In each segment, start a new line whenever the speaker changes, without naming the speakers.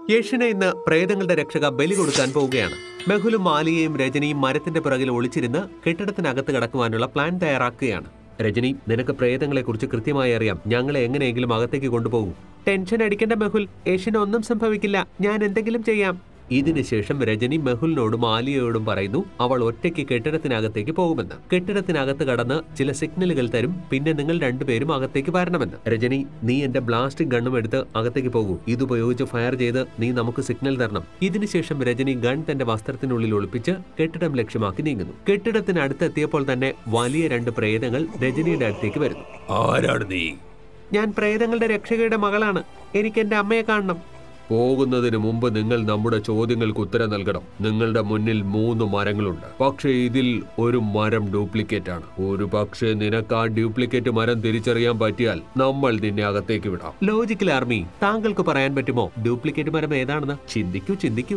യേഷിനെ ഇന്ന് പ്രേതങ്ങളുടെ രക്ഷക ബലി കൊടുക്കാൻ പോവുകയാണ് മെഹുലും മാലിയയും രജനിയും മരത്തിന്റെ പിറകിൽ ഒളിച്ചിരുന്ന് കെട്ടിടത്തിനകത്ത് കടക്കുവാനുള്ള പ്ലാൻ തയ്യാറാക്കുകയാണ് രജനി നിനക്ക് പ്രേതങ്ങളെക്കുറിച്ച് കൃത്യമായി അറിയാം ഞങ്ങളെ എങ്ങനെയെങ്കിലും അകത്തേക്ക് കൊണ്ടുപോകൂ ടെൻഷൻ അടിക്കേണ്ട മെഹുൽ യേശിന് ഒന്നും സംഭവിക്കില്ല ഞാൻ എന്തെങ്കിലും ചെയ്യാം ഇതിനുശേഷം രജനി മെഹുലിനോടും ആലിയയോടും പറയുന്നു അവൾ ഒറ്റയ്ക്ക് കെട്ടിടത്തിനകത്തേക്ക് പോകുമെന്ന് കെട്ടിടത്തിനകത്ത് കടന്ന് ചില സിഗ്നലുകൾ തരും പിന്നെ നിങ്ങൾ രണ്ടുപേരും അകത്തേക്ക് വരണമെന്ന് രജനി നീ എന്റെ ബ്ലാസ്റ്റിക് ഗണ്ണും എടുത്ത് അകത്തേക്ക് പോകൂ ഇതുപയോഗിച്ച് ഫയർ ചെയ്ത് നീ നമുക്ക് സിഗ്നൽ തരണം ഇതിനുശേഷം രജനി ഗൺ തന്റെ വസ്ത്രത്തിനുള്ളിൽ ഒളിപ്പിച്ച് കെട്ടിടം ലക്ഷ്യമാക്കി നീങ്ങുന്നു കെട്ടിടത്തിനടുത്തെത്തിയപ്പോൾ തന്നെ വലിയ രണ്ട് പ്രേതങ്ങൾ രജനിയുടെ അടുത്തേക്ക് വരുന്നു
ആരാണ് നീ
ഞാൻ പ്രേതങ്ങളുടെ രക്ഷകയുടെ മകളാണ് എനിക്ക് എന്റെ അമ്മയെ കാണണം
പോകുന്നതിന് മുമ്പ് നിങ്ങൾ നമ്മുടെ ചോദ്യങ്ങൾക്ക് ഉത്തരം നൽകണം നിങ്ങളുടെ മുന്നിൽ മൂന്ന് മരങ്ങളുണ്ട് പക്ഷേ ഇതിൽ ഒരു മരം ഡ്യൂപ്ലിക്കേറ്റ് ആണ് ഒരു പക്ഷേ നിനക്ക് ആ ഡ്യൂപ്ലിക്കേറ്റ് മരം തിരിച്ചറിയാൻ പറ്റിയാൽ നമ്മൾ നിന്നെ അകത്തേക്ക് വിടാം
ലോജിക്കൽ ആർമി താങ്കൾക്ക് പറയാൻ പറ്റുമോ ഡ്യൂപ്ലിക്കേറ്റ് മരം ഏതാണെന്ന് ചിന്തിക്കൂ ചിന്തിക്കൂ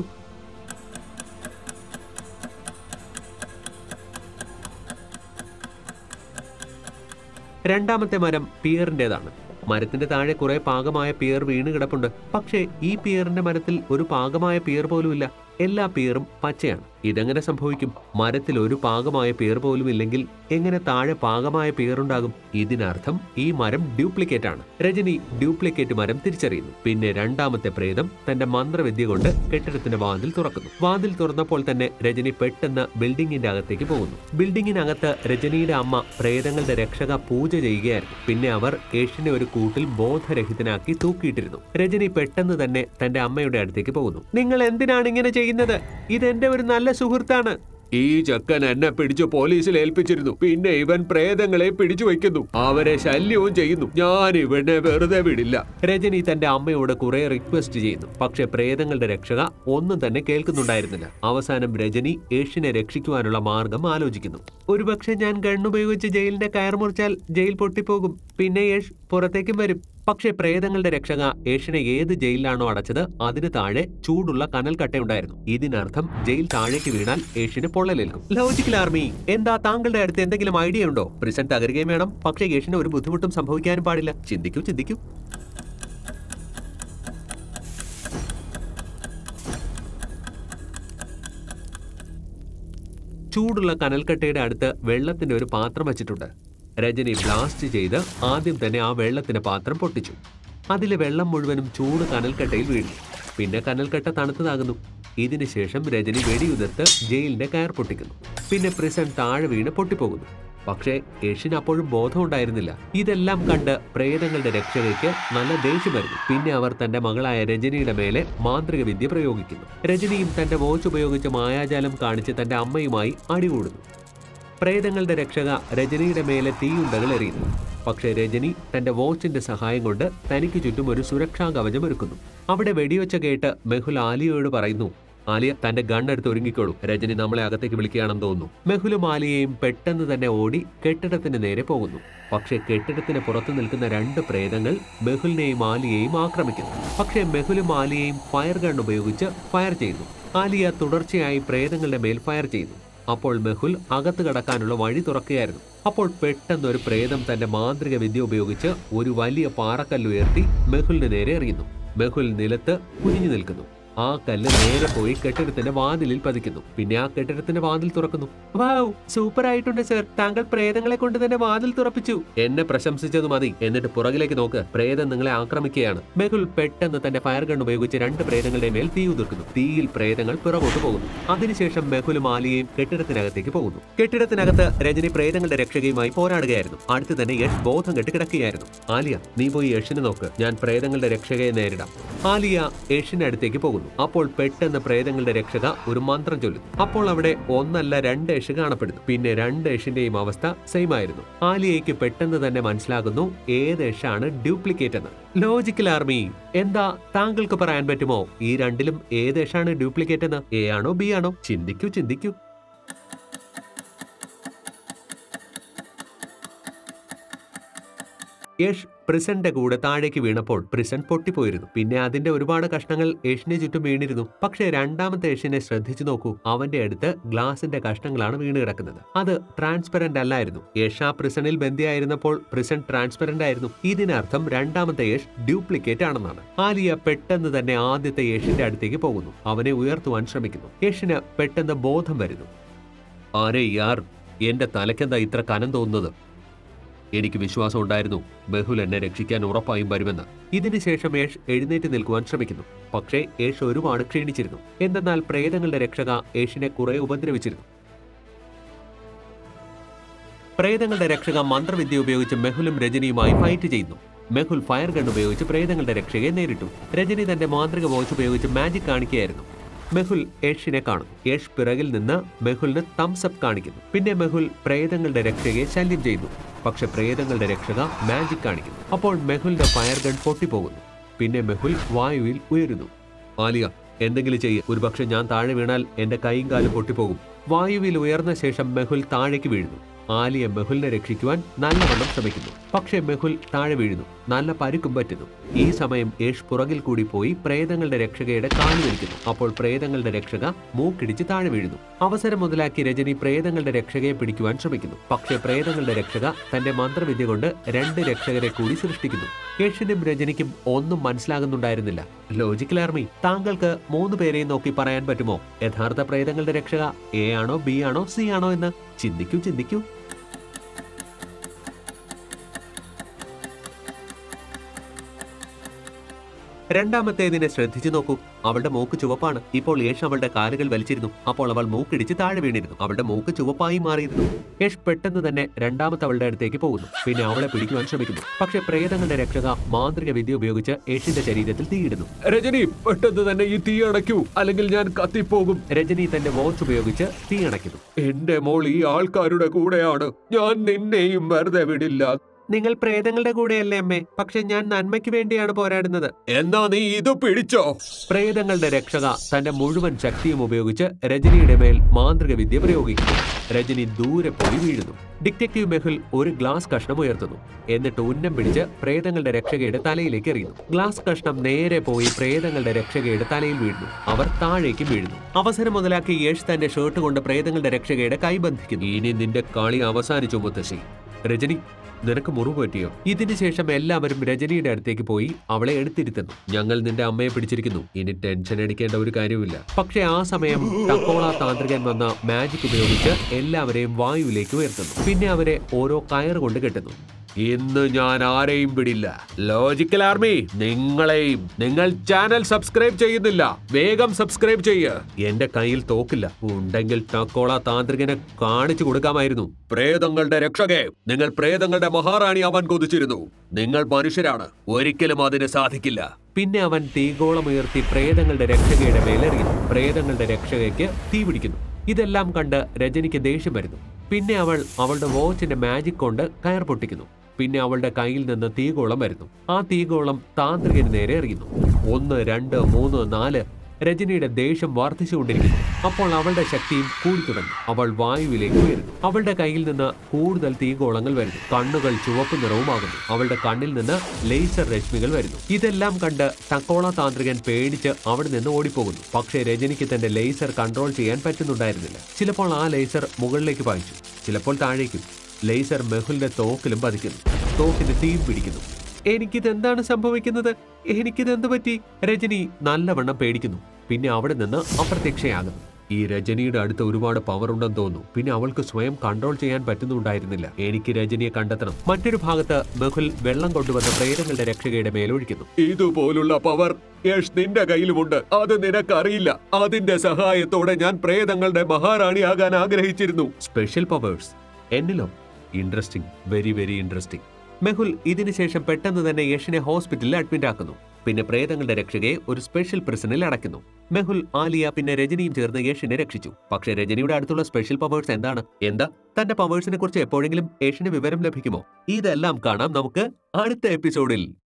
രണ്ടാമത്തെ മരം പിയറിന്റേതാണ് മരത്തിന്റെ താഴെ കുറെ പാകമായ പിയർ വീണ് കിടപ്പുണ്ട് പക്ഷേ ഈ പിയറിന്റെ മരത്തിൽ ഒരു പാകമായ പിയർ പോലുമില്ല എല്ലാ പിയറും പച്ചയാണ് ഇതെങ്ങനെ സംഭവിക്കും മരത്തിൽ ഒരു പാകമായ പിയർ പോലും ഇല്ലെങ്കിൽ എങ്ങനെ താഴെ പാകമായ പിയർ ഉണ്ടാകും ഇതിനർത്ഥം ഈ മരം ഡ്യൂപ്ലിക്കേറ്റ് ആണ് രജനി ഡ്യൂപ്ലിക്കേറ്റ് മരം തിരിച്ചറിയുന്നു പിന്നെ രണ്ടാമത്തെ പ്രേതം തന്റെ മന്ത്രവിദ്യ കൊണ്ട് കെട്ടിടത്തിന്റെ വാതിൽ തുറക്കുന്നു വാതിൽ തുറന്നപ്പോൾ തന്നെ രജനി പെട്ടെന്ന് ബിൽഡിങ്ങിന്റെ അകത്തേക്ക് പോകുന്നു ബിൽഡിങ്ങിനകത്ത് രജനിയുടെ അമ്മ പ്രേതങ്ങളുടെ രക്ഷക പൂജ ചെയ്യുകയായിരുന്നു പിന്നെ അവർ യേശുവിനെ ഒരു കൂട്ടിൽ ബോധരഹിതനാക്കി തൂക്കിയിട്ടിരുന്നു രജനി പെട്ടെന്ന് തന്നെ തന്റെ അമ്മയുടെ അടുത്തേക്ക് പോകുന്നു നിങ്ങൾ എന്തിനാണ് ഇങ്ങനെ ചെയ്യുന്നത് ഇതെന്റെ ഒരു നല്ല സുഹൃത്താണ്
ഈ ചക്കൻ എന്നെ പിടിച്ച് പോലീസിൽ ഏൽപ്പിച്ചിരുന്നു പിന്നെ ഇവൻ പ്രേതങ്ങളെ പിടിച്ചു വയ്ക്കുന്നു അവരെ ശല്യവും ചെയ്യുന്നു ഞാൻ ഇവനെ വെറുതെ വിടില്ല
രജനി തന്റെ അമ്മയോട് കുറെ റിക്വസ്റ്റ് ചെയ്യുന്നു പക്ഷെ പ്രേതങ്ങളുടെ രക്ഷക ഒന്നും തന്നെ കേൾക്കുന്നുണ്ടായിരുന്നില്ല അവസാനം രജനി യേഷിനെ രക്ഷിക്കുവാനുള്ള മാർഗം ആലോചിക്കുന്നു ഒരുപക്ഷെ ഞാൻ ഗണ്ണുപയോഗിച്ച് ജയിലിന്റെ കയർ മുറിച്ചാൽ ജയിൽ പൊട്ടിപ്പോകും പിന്നെ യേഷ് പുറത്തേക്കും വരും പക്ഷേ പ്രേതങ്ങളുടെ രക്ഷക യേഷിനെ ഏത് ജയിലിലാണോ അടച്ചത് അതിന് താഴെ ചൂടുള്ള കനൽ കട്ടയുണ്ടായിരുന്നു ഇതിനർത്ഥം ജയിൽ താഴേക്ക് വീണാൽ യേഷിന് പൊള്ളലേൽക്കും ലോജിക്കൽ ആർമി എന്താ താങ്കളുടെ അടുത്ത് എന്തെങ്കിലും ഐഡിയ ഉണ്ടോ പ്രിസൺ തകരുകയും വേണം പക്ഷേ യേഷിന് ഒരു ബുദ്ധിമുട്ടും സംഭവിക്കാനും പാടില്ല ചിന്തിക്കൂ ചിന്തിക്കൂ ചൂടുള്ള കനൽക്കട്ടയുടെ അടുത്ത് വെള്ളത്തിന്റെ ഒരു പാത്രം വച്ചിട്ടുണ്ട് രജനി ബ്ലാസ്റ്റ് ചെയ്ത് ആദ്യം തന്നെ ആ വെള്ളത്തിന്റെ പാത്രം പൊട്ടിച്ചു അതിലെ വെള്ളം മുഴുവനും ചൂട് കനൽക്കട്ടയിൽ വീണു പിന്നെ കനൽക്കട്ട തണുത്തതാകുന്നു ഇതിനുശേഷം രജനി വെടിയുതിർത്ത് ജയിലിന്റെ കയർ പൊട്ടിക്കുന്നു പിന്നെ പ്രിസൺ താഴെ വീണ് പൊട്ടിപ്പോകുന്നു പക്ഷേ യേഷിന് അപ്പോഴും ബോധമുണ്ടായിരുന്നില്ല ഇതെല്ലാം കണ്ട് പ്രേതങ്ങളുടെ രക്ഷകയ്ക്ക് നല്ല ദേഷ്യം വരുന്നു പിന്നെ അവർ തന്റെ മകളായ രജനിയുടെ മേലെ മാന്ത്രിക വിദ്യ പ്രയോഗിക്കുന്നു രജനിയും തന്റെ വാച്ച് ഉപയോഗിച്ച് മായാജാലം കാണിച്ച് തന്റെ അമ്മയുമായി അടികൂടുന്നു പ്രേതങ്ങളുടെ രക്ഷക രജനിയുടെ മേലെ തീയുണ്ടകൾ എറിയുന്നു പക്ഷേ രജനി തന്റെ വാച്ചിന്റെ സഹായം കൊണ്ട് തനിക്ക് ചുറ്റും ഒരു സുരക്ഷാ കവചം ഒരുക്കുന്നു അവിടെ വെടിവെച്ച കേട്ട് മെഹുൽ ആലിയയോട് പറയുന്നു ആലിയ തന്റെ ഗണ്ണെടുത്ത് ഒരുങ്ങിക്കോളൂ രജനി നമ്മളെ അകത്തേക്ക് വിളിക്കുകയാണെന്ന് തോന്നുന്നു മെഹുലും ആലിയയും പെട്ടെന്ന് തന്നെ ഓടി കെട്ടിടത്തിന് നേരെ പോകുന്നു പക്ഷേ കെട്ടിടത്തിന് പുറത്തു നിൽക്കുന്ന രണ്ട് പ്രേതങ്ങൾ മെഹുലിനെയും ആലിയെയും ആക്രമിക്കുന്നു പക്ഷേ മെഹുലും ആലിയയും ഫയർ ഗൺ ഉപയോഗിച്ച് ഫയർ ചെയ്യുന്നു ആലിയ തുടർച്ചയായി പ്രേതങ്ങളുടെ മേൽ ഫയർ ചെയ്യുന്നു അപ്പോൾ മെഹുൽ അകത്ത് കടക്കാനുള്ള വഴി തുറക്കുകയായിരുന്നു അപ്പോൾ പെട്ടെന്ന് ഒരു പ്രേതം തന്റെ മാന്ത്രിക വിദ്യ ഉപയോഗിച്ച് ഒരു വലിയ പാറക്കല്ല് ഉയർത്തി മെഹുലിന് നേരെ എറിയുന്നു മെഹുൽ നിലത്ത് കുനിഞ്ഞു നിൽക്കുന്നു ആ കല്ല് നേരെ പോയി കെട്ടിടത്തിന്റെ വാതിലിൽ പതിക്കുന്നു പിന്നെ ആ കെട്ടിടത്തിന്റെ വാതിൽ തുറക്കുന്നു വാവ് സൂപ്പർ ആയിട്ടുണ്ട് സർ താങ്കൾ പ്രേതങ്ങളെ കൊണ്ട് തന്നെ വാതിൽ തുറപ്പിച്ചു എന്നെ പ്രശംസിച്ചത് മതി എന്നിട്ട് പുറകിലേക്ക് നോക്ക് പ്രേതം നിങ്ങളെ ആക്രമിക്കുകയാണ് മെഹുൽ പെട്ടെന്ന് തന്റെ ഫയർ ഗൺ ഉപയോഗിച്ച് രണ്ട് പ്രേതങ്ങളുടെ മേൽ തീ ഉതിർക്കുന്നു തീയിൽ പ്രേതങ്ങൾ പിറകോട്ട് പോകുന്നു അതിനുശേഷം മെഹുലും ആലിയയും കെട്ടിടത്തിനകത്തേക്ക് പോകുന്നു കെട്ടിടത്തിനകത്ത് രജനി പ്രേതങ്ങളുടെ രക്ഷകയുമായി പോരാടുകയായിരുന്നു അടുത്ത് തന്നെ യഷ് ബോധം കെട്ട് കിടക്കുകയായിരുന്നു ആലിയ നീ പോയി യഷിനെ നോക്ക് ഞാൻ പ്രേതങ്ങളുടെ രക്ഷകയെ നേരിടാം ആലിയ യഷിന്റെ അടുത്തേക്ക് പോകുന്നു അപ്പോൾ പെട്ടെന്ന് പ്രേതങ്ങളുടെ രക്ഷക ഒരു മന്ത്രം ചൊല്ലുന്നു അപ്പോൾ അവിടെ ഒന്നല്ല രണ്ട് യഷ് കാണപ്പെടുന്നു പിന്നെ രണ്ട് യഷിന്റെയും അവസ്ഥ സെയിം ആയിരുന്നു ആലിയയ്ക്ക് പെട്ടെന്ന് തന്നെ മനസ്സിലാകുന്നു ഏത് യഷാണ് ഡ്യൂപ്ലിക്കേറ്റ് എന്ന് ലോജിക്കൽ ആർമി എന്താ താങ്കൾക്ക് പറയാൻ പറ്റുമോ ഈ രണ്ടിലും ഏത് യഷാണ് ഡ്യൂപ്ലിക്കേറ്റ് എന്ന് എ ആണോ ബി ആണോ ചിന്തിക്കൂ ചിന്തിക്കൂ യഷ് പ്രിസന്റെ കൂടെ താഴേക്ക് വീണപ്പോൾ പ്രിസൻ പൊട്ടിപ്പോയിരുന്നു പിന്നെ അതിന്റെ ഒരുപാട് കഷ്ണങ്ങൾ യേഷിന് ചുറ്റും വീണിരുന്നു പക്ഷേ രണ്ടാമത്തെ യേഷിനെ ശ്രദ്ധിച്ചു നോക്കൂ അവന്റെ അടുത്ത് ഗ്ലാസിന്റെ കഷ്ണങ്ങളാണ് വീണ് കിടക്കുന്നത് അത് ട്രാൻസ്പെറന്റ് അല്ലായിരുന്നു യേഷ് ആ പ്രിസണിൽ ബന്ധിയായിരുന്നപ്പോൾ പ്രിസൺ ട്രാൻസ്പെറന്റ് ആയിരുന്നു ഇതിനർത്ഥം രണ്ടാമത്തെ യേഷ് ഡ്യൂപ്ലിക്കേറ്റ് ആണെന്നാണ് ആലിയ പെട്ടെന്ന് തന്നെ ആദ്യത്തെ യേഷിന്റെ അടുത്തേക്ക് പോകുന്നു അവനെ ഉയർത്തുവാൻ ശ്രമിക്കുന്നു യേഷിന് പെട്ടെന്ന് ബോധം വരുന്നു ആരെ യാർ എന്റെ തലക്കെന്താ ഇത്ര കനം തോന്നുന്നത് എനിക്ക് വിശ്വാസം ഉണ്ടായിരുന്നു ബഹുൽ എന്നെ രക്ഷിക്കാൻ ഉറപ്പായും വരുമെന്ന് ഇതിനുശേഷം യേഷ് എഴുന്നേറ്റ് നിൽക്കുവാൻ ശ്രമിക്കുന്നു പക്ഷേ യേഷ് ഒരുപാട് ക്ഷീണിച്ചിരുന്നു എന്തെന്നാൽ പ്രേതങ്ങളുടെ രക്ഷക യേഷിനെ കുറെ ഉപദ്രവിച്ചിരുന്നു പ്രേതങ്ങളുടെ രക്ഷക മന്ത്രവിദ്യ ഉപയോഗിച്ച് മെഹുലും രജനിയുമായി ഫൈറ്റ് ചെയ്യുന്നു മെഹുൽ ഫയർ ഗൺ ഉപയോഗിച്ച് പ്രേതങ്ങളുടെ രക്ഷകയെ നേരിട്ടു രജനി തന്റെ മാന്ത്രിക വോച്ച് ഉപയോഗിച്ച് മാജിക് കാണിക്കുകയായിരുന്നു മെഹുൽ യേഷിനെ കാണും യേഷ് പിറകിൽ നിന്ന് മെഹുലിന് തംസ് അപ്പ് കാണിക്കുന്നു പിന്നെ മെഹുൽ പ്രേതങ്ങളുടെ രക്ഷകയെ ശല്യം ചെയ്യുന്നു പക്ഷെ പ്രേതങ്ങളുടെ രക്ഷക മാജിക് കാണിക്കുന്നു അപ്പോൾ മെഹുലിന്റെ ഫയർ ഗൺ പൊട്ടിപ്പോകുന്നു പിന്നെ മെഹുൽ വായുവിൽ ഉയരുന്നു ആലിയ എന്തെങ്കിലും ചെയ്യ് ഒരുപക്ഷെ ഞാൻ താഴെ വീണാൽ എന്റെ കൈയും കാലും പൊട്ടിപ്പോകും വായുവിൽ ഉയർന്ന ശേഷം മെഹുൽ താഴേക്ക് വീഴുന്നു ആലിയ മെഹുലിനെ രക്ഷിക്കുവാൻ നല്ലവണ്ണം ശ്രമിക്കുന്നു പക്ഷേ മെഹുൽ താഴെ വീഴുന്നു നല്ല പരുക്കും പറ്റുന്നു ഈ സമയം യേഷ് പുറകിൽ കൂടി പോയി പ്രേതങ്ങളുടെ രക്ഷകയുടെ കാല് വലിക്കുന്നു അപ്പോൾ പ്രേതങ്ങളുടെ രക്ഷക മൂക്കിടിച്ച് താഴെ വീഴുന്നു അവസരം മുതലാക്കി രജനി പ്രേതങ്ങളുടെ രക്ഷകയെ പിടിക്കുവാൻ ശ്രമിക്കുന്നു പക്ഷേ പ്രേതങ്ങളുടെ രക്ഷക തന്റെ മന്ത്രവിദ്യ കൊണ്ട് രണ്ട് രക്ഷകരെ കൂടി സൃഷ്ടിക്കുന്നു യേഷിനും രജനിക്കും ഒന്നും മനസ്സിലാകുന്നുണ്ടായിരുന്നില്ല ലോജിക്കൽ ആർമി താങ്കൾക്ക് മൂന്ന് പേരെയും നോക്കി പറയാൻ പറ്റുമോ യഥാർത്ഥ പ്രേതങ്ങളുടെ രക്ഷക എ ആണോ ബി ആണോ സി ആണോ എന്ന് ചിന്തിക്കൂ ചിന്തിക്കൂ രണ്ടാമത്തേതിനെ ശ്രദ്ധിച്ചു നോക്കൂ അവളുടെ മൂക്ക് ചുവപ്പാണ് ഇപ്പോൾ യേഷ് അവളുടെ കാലുകൾ വലിച്ചിരുന്നു അപ്പോൾ അവൾ മൂക്കിടിച്ച് താഴെ വീണിരുന്നു അവളുടെ മൂക്ക് ചുവപ്പായി മാറിയിരുന്നു യേഷ് പെട്ടെന്ന് തന്നെ രണ്ടാമത്തെ അവളുടെ അടുത്തേക്ക് പോകുന്നു പിന്നെ അവളെ പിടിക്കുവാൻ ശ്രമിക്കുന്നു പക്ഷേ പ്രേതങ്ങളുടെ രക്ഷക മാന്ത്രിക വിദ്യ ഉപയോഗിച്ച് യേഷിന്റെ ശരീരത്തിൽ തീയിടുന്നു
രജനി പെട്ടെന്ന് തന്നെ ഈ തീ അടയ്ക്കൂ അല്ലെങ്കിൽ ഞാൻ കത്തിപ്പോകും
രജനി തന്റെ വാച്ച് ഉപയോഗിച്ച് തീ അണയ്ക്കുന്നു
എന്റെ മോൾ ഈ ആൾക്കാരുടെ കൂടെയാണ് ഞാൻ നിന്നെയും വെറുതെ വിടില്ല
നിങ്ങൾ പ്രേതങ്ങളുടെ കൂടെയല്ലേ അമ്മേ പക്ഷെ ഞാൻ നന്മയ്ക്ക് വേണ്ടിയാണ് പോരാടുന്നത്
എന്നാ നീ ഇത് പിടിച്ചോ
പ്രേതങ്ങളുടെ രക്ഷക തന്റെ മുഴുവൻ ശക്തിയും ഉപയോഗിച്ച് രജനിയുടെ മേൽ മാന്ത്രിക വിദ്യ പ്രയോഗിക്കുന്നു രജനി ദൂരെ പോയി വീഴുന്നു ഡിറ്റക്റ്റീവ് മെഹുൽ ഒരു ഗ്ലാസ് കഷ്ണം ഉയർത്തുന്നു എന്നിട്ട് ഉന്നം പിടിച്ച് പ്രേതങ്ങളുടെ രക്ഷകയുടെ തലയിലേക്ക് എറിയുന്നു ഗ്ലാസ് കഷ്ണം നേരെ പോയി പ്രേതങ്ങളുടെ രക്ഷകയുടെ തലയിൽ വീഴുന്നു അവർ താഴേക്ക് വീഴുന്നു അവസരം മുതലാക്കി യേഷ് തന്റെ ഷർട്ട് കൊണ്ട് പ്രേതങ്ങളുടെ രക്ഷകയുടെ കൈ ബന്ധിക്കുന്നു
ഇനി നിന്റെ കളി അവസാനിച്ചു മുത്തശ്ശി
രജനി നിനക്ക് മുറിവ് പറ്റിയോ ഇതിനുശേഷം എല്ലാവരും രജനിയുടെ അടുത്തേക്ക് പോയി അവളെ എടുത്തിരുത്തുന്നു
ഞങ്ങൾ നിന്റെ അമ്മയെ പിടിച്ചിരിക്കുന്നു ഇനി ടെൻഷൻ അടിക്കേണ്ട ഒരു കാര്യമില്ല
പക്ഷെ ആ സമയം ടക്കോള താന്ത്രികൻ വന്ന മാജിക് ഉപയോഗിച്ച് എല്ലാവരെയും വായുവിലേക്ക് ഉയർത്തുന്നു പിന്നെ അവരെ ഓരോ കയർ കൊണ്ട് കെട്ടുന്നു
ഇന്ന് ഞാൻ ആരെയും വിടില്ല ലോജിക്കൽ ആർമി നിങ്ങളെയും നിങ്ങൾ ചാനൽ സബ്സ്ക്രൈബ് ചെയ്യുന്നില്ല വേഗം സബ്സ്ക്രൈബ് ചെയ്യ്
എന്റെ കയ്യിൽ തോക്കില്ല ഉണ്ടെങ്കിൽ ടക്കോള താന്ത്രികനെ കാണിച്ചു കൊടുക്കാമായിരുന്നു
പ്രേതങ്ങളുടെ രക്ഷകെ നിങ്ങൾ പ്രേതങ്ങളുടെ മഹാറാണി അവൻ കൊതിച്ചിരുന്നു നിങ്ങൾ മനുഷ്യരാണ് ഒരിക്കലും അതിന് സാധിക്കില്ല
പിന്നെ അവൻ തീഗോളമുയർത്തി പ്രേതങ്ങളുടെ രക്ഷകയുടെ മേലെറിയുന്നു പ്രേതങ്ങളുടെ രക്ഷകയ്ക്ക് തീ പിടിക്കുന്നു ഇതെല്ലാം കണ്ട് രജനിക്ക് ദേഷ്യം വരുന്നു പിന്നെ അവൾ അവളുടെ വാച്ചിന്റെ മാജിക് കൊണ്ട് കയർ പൊട്ടിക്കുന്നു പിന്നെ അവളുടെ കയ്യിൽ നിന്ന് തീഗോളം വരുന്നു ആ തീഗോളം താന്ത്രികന് നേരെ എറിയുന്നു ഒന്ന് രണ്ട് മൂന്ന് നാല് രജനിയുടെ ദേഷ്യം വർദ്ധിച്ചുകൊണ്ടിരിക്കുന്നു അപ്പോൾ അവളുടെ ശക്തിയും കൂടി തുടങ്ങി അവൾ വായുവിലേക്ക് ഉയരുന്നു അവളുടെ കയ്യിൽ നിന്ന് കൂടുതൽ തീഗോളങ്ങൾ വരുന്നു കണ്ണുകൾ ചുവപ്പ് നിറവുമാകുന്നു അവളുടെ കണ്ണിൽ നിന്ന് ലേസർ രശ്മികൾ വരുന്നു ഇതെല്ലാം കണ്ട് ടക്കോള താന്ത്രികൻ പേടിച്ച് അവിടെ നിന്ന് ഓടിപ്പോകുന്നു പക്ഷേ രജനിക്ക് തന്റെ ലേസർ കൺട്രോൾ ചെയ്യാൻ പറ്റുന്നുണ്ടായിരുന്നില്ല ചിലപ്പോൾ ആ ലേസർ മുകളിലേക്ക് പായിച്ചു ചിലപ്പോൾ താഴേക്കും ലേസർ മെഹുലിന്റെ തോക്കിലും പതിക്കുന്നു തോക്കിന് തീയും പിടിക്കുന്നു എനിക്കിതെന്താണ് സംഭവിക്കുന്നത് എനിക്കിതെന്ത് പറ്റി രജനി നല്ലവണ്ണം പേടിക്കുന്നു പിന്നെ അവിടെ നിന്ന് അപ്രത്യക്ഷയാകുന്നു ഈ രജനിയുടെ അടുത്ത് ഒരുപാട് പവർ ഉണ്ടെന്ന് തോന്നുന്നു പിന്നെ അവൾക്ക് സ്വയം കൺട്രോൾ ചെയ്യാൻ പറ്റുന്നുണ്ടായിരുന്നില്ല എനിക്ക് രജനിയെ കണ്ടെത്തണം മറ്റൊരു ഭാഗത്ത് മെഹുൽ വെള്ളം കൊണ്ടുവന്ന പ്രേതങ്ങളുടെ രക്ഷകയുടെ മേലൊഴിക്കുന്നു
ഇതുപോലുള്ള പവർ യഷ് നിന്റെ കയ്യിലുമുണ്ട് അത് നിനക്കറിയില്ല അതിന്റെ സഹായത്തോടെ ഞാൻ പ്രേതങ്ങളുടെ മഹാറാണിയാകാൻ ആഗ്രഹിച്ചിരുന്നു
സ്പെഷ്യൽ പവേഴ്സ് എന്നിലോ interesting very very interesting Mehul ഇതിനുശേഷം പെട്ടെന്ന് തന്നെ യഷിനെ ഹോസ്പിറ്റലിൽ അഡ്മിറ്റ് ആക്കുന്നു പിന്നെ പ്രേതങ്ങളുടെ രക്ഷകയെ ഒരു സ്പെഷ്യൽ പ്രിസണിൽ അടയ്ക്കുന്നു മെഹുൽ ആലിയ പിന്നെ രജനിയും ചേർന്ന് യഷിനെ രക്ഷിച്ചു പക്ഷേ രജനിയുടെ അടുത്തുള്ള സ്പെഷ്യൽ പവേഴ്സ് എന്താണ് എന്താ തന്റെ പവേഴ്സിനെ കുറിച്ച് എപ്പോഴെങ്കിലും യഷിന് വിവരം ലഭിക്കുമോ ഇതെല്ലാം കാണാം നമുക്ക് അടുത്ത എപ്പിസോഡിൽ